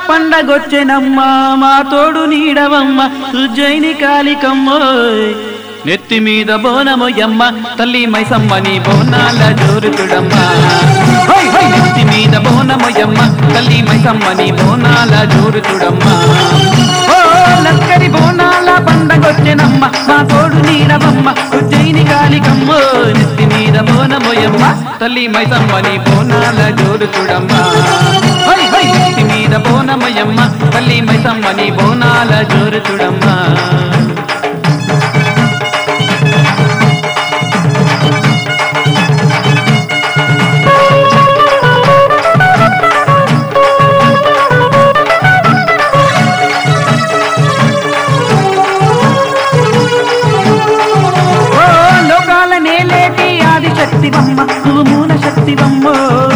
పండగొచ్చెనమ్మ మా తోడు నీడవమ్మ ఉజ్జయిని కాలికమ్మోయ్ నెత్తి మీద బోనమొయ్యమ్మ తల్లి మైసమ్మ నీ బోనాల జోరుతుడమ్మ హోయ్ హోయ్ నెత్తి మీద బోనమొయ్యమ్మ తల్లి మైసమ్మ నీ బోనాల జోరుతుడమ్మ ఓ లక్కరి బోనాల పండగొచ్చెనమ్మ మా తోడు నీడవమ్మ ఉజ్జయిని కాలికమ్మ నెత్తి మీద బోనమొయ్యమ్మ తల్లి మైసమ్మ నీ బోనాల జోరుతుడమ్మ హోయ్ హోయ్ నెత్తి మీద బోనమొయ్యమ్మ తల్లి మైసమ్మ నీ బోనాల జోరుతుడమ్మ ఓ లోకాల నేలేటి ఆది శక్తివమ్మ నువ్వు మూల శక్తివమ్మ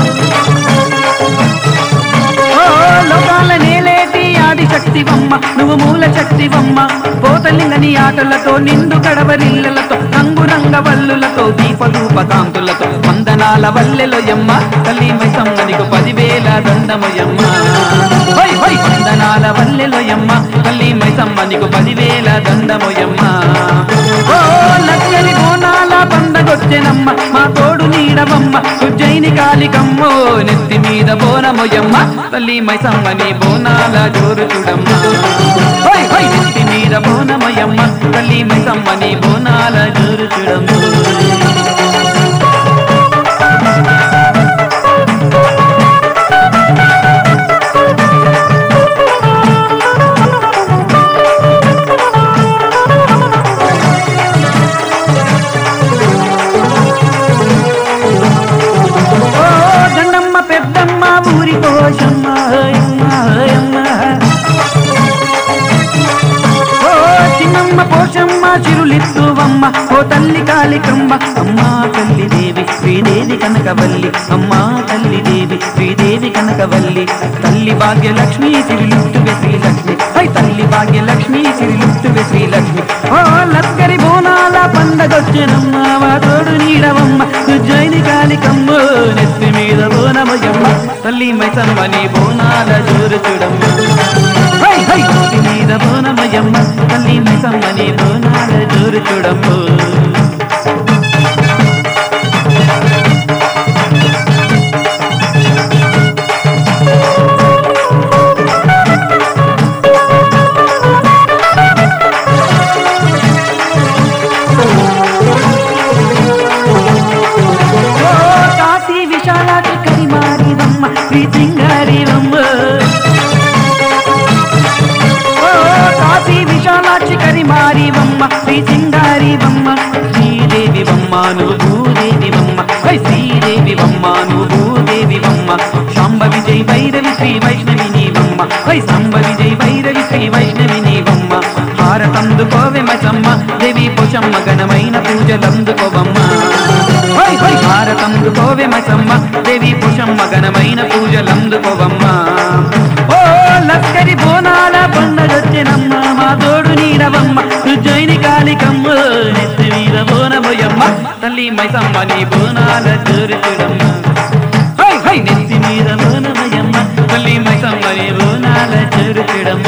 ఓ లోకాల నేలేటి ఆది శక్తివమ్మ నువ్వు మూల శక్తివమ్మ పోతలింగని ఆటలతో నిండు కడవరిల్లలతో రంగు రంగ వల్లులతో దీపధూప కాంతులతో వందనాల వల్లెలోయమ్మ తల్లి మైసమ్మ నీకు పదివేల దండమయమ్మ హోయ్ హోయ్ వందనాల వల్లెలోయమ్మ తల్లి మైసమ్మ నీకు పదివేల దండమోయమ్మ ఓ లక్కలి బోనాల పండగొచ్చెనమ్మ మా తోడు నీడవమ్మ ఉజ్జయిని కాలికమ్మో నెత్తి మీద బోనమోయమ్మ తల్లి మైసమ్మ నీ బోనాల జోరు చూడమ్మ హోయ్ హోయ్ నెత్తి మీద బోనమోయమ్మ తల్లి మైసమ్మ నీ బోనాల జోరు చూడమ్మ ఓ దండమ్మ పెద్దమ్మ ఊరి పోషమ్మ ఓయమ్మ, ఓయమ్మ. ఓ చిన్నమ్మ పోషమ్మ చిరులిత్తువమ్మ ఓ తల్లి కాళికమ్మ అమ్మా తల్లి దేవి శ్రీదేవి కనకవల్లి అమ్మా తల్లి దేవి శ్రీదేవి కనకవల్లి తల్లి భాగ్యలక్ష్మి సిరిలిత్తువే శ్రీలక్ష్మి హై తల్లి భాగ్యలక్ష్మి సిరిలిత్తువే శ్రీలక్ష్మి ఓ లక్కరి బోనాల పండగొచ్చెనమ్మ వా తోడు నీడవమ్మ ఉజ్జయిని కాళికమ్మ నెత్తి మీద బోనమయ్యమ్మ తల్లి మైసమ్మ నీ బోనాల జోరు చూడమ్మ హై హై నెత్తి మీద బోనమయ్యమ్మ తల్లి మైసమ్మ నీ బోనాల జోరు చూడమ్మ ఓ కాశీ విశాలాక్షి కరిమారివమ్మ శ్రీ సింగారివమ్మ ఓ కాశీ విశాలాక్షి కరిమారివమ్మ శ్రీ సింగారివమ్మ శ్రీదేవి వమ్మ నువ్వు భూదేవి వమ్మ హై శ్రీదేవి వమ్మ నువ్వు భూదేవి వమ్మ శాంబ విజయ్ భైరవి శ్రీ వైష్ణవి నీవమ్మ హై సాంబ విజయ్ భైరవి శ్రీ వైష్ణవి నీవమ్మ హారతందుకోవె మచమ్మ దేవి పోషమ్మ ఘనమైన పూజలందుకోవమ్మ హై హై హారతందుకోవె మచమ్మ దేవి పోషమ్మ ఘనమైన పూజలందుకోవమ్మ ఓ లక్కరి బోనాల పండగొచ్చెనమ్మ మా తోడు నీడవమ్మ ఉజ్జయిని కాళికమ్మ నెత్తి మీద బోనబోయమ్మ తల్లి మైసమ్మ నీ బోనాల జోరు చూడమ్మ హై హై నెత్తి మీద బోనమయ్యమ్మ తల్లి మైసమ్మ నీ బోనాల జోరు చూడమ్మ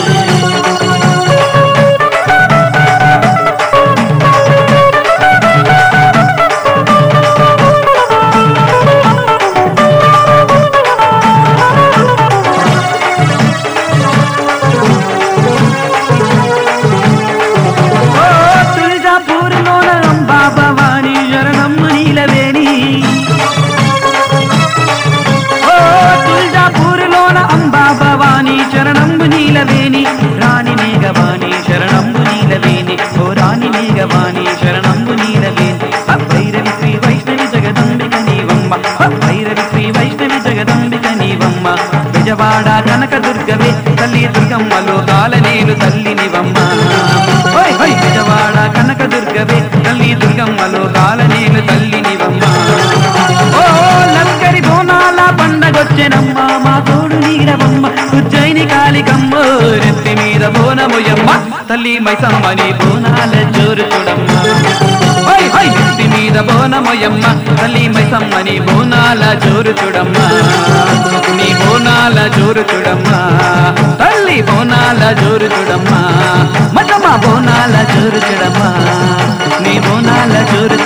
ఓ తులజాపూర్లోన అంబా భవాని శరణమ్మ నీలవేణి ఓ తులజాపూర్లోన అంబా భవాని శరణంబు నీలవేణి రాణి మేఘవాణి శరణంబు నీలవేణి ఓ రాణి మేఘవాణి శరణంబు నీలవేణి ఆ భైరవి శ్రీ వైష్ణవి జగదంబిక నీవమ్మ ఆ భైరవి శ్రీ వైష్ణవి జగదంబిక నీవమ్మ విజవాడ కనక దుర్గవే తల్లి దుర్గమ్మలో కాలనేలు తల్లి నివమ్మ హోయ్ హోయ్ విజవాడ కనక దుర్గవే తల్లి దుర్గమ్మలో కాలనేలు తల్లి నివమ్మ ఓ లక్కరి బోనాల పండగొచ్చెనమ్మ మా తోడు నీరవమ్మ ఉజ్జయిని కాళికమ్మ నెత్తి మీద బోనముయమ్మ తల్లి మైసమ్మ నీ బోనాల జోరు చూడమ్మ హై హై నెత్తి మీద బోనమయమ్మ తల్లి మైసమ్మ నీ బోనాల జోరు చూడమ్మ నీ బోనాల బోనాల జోరు చూడమ్మా తల్లి బోనాల జోరు చూడమ్మా మతమ్మ బోనాల జోరు చూడమ్మా నీ బోనాల జోరు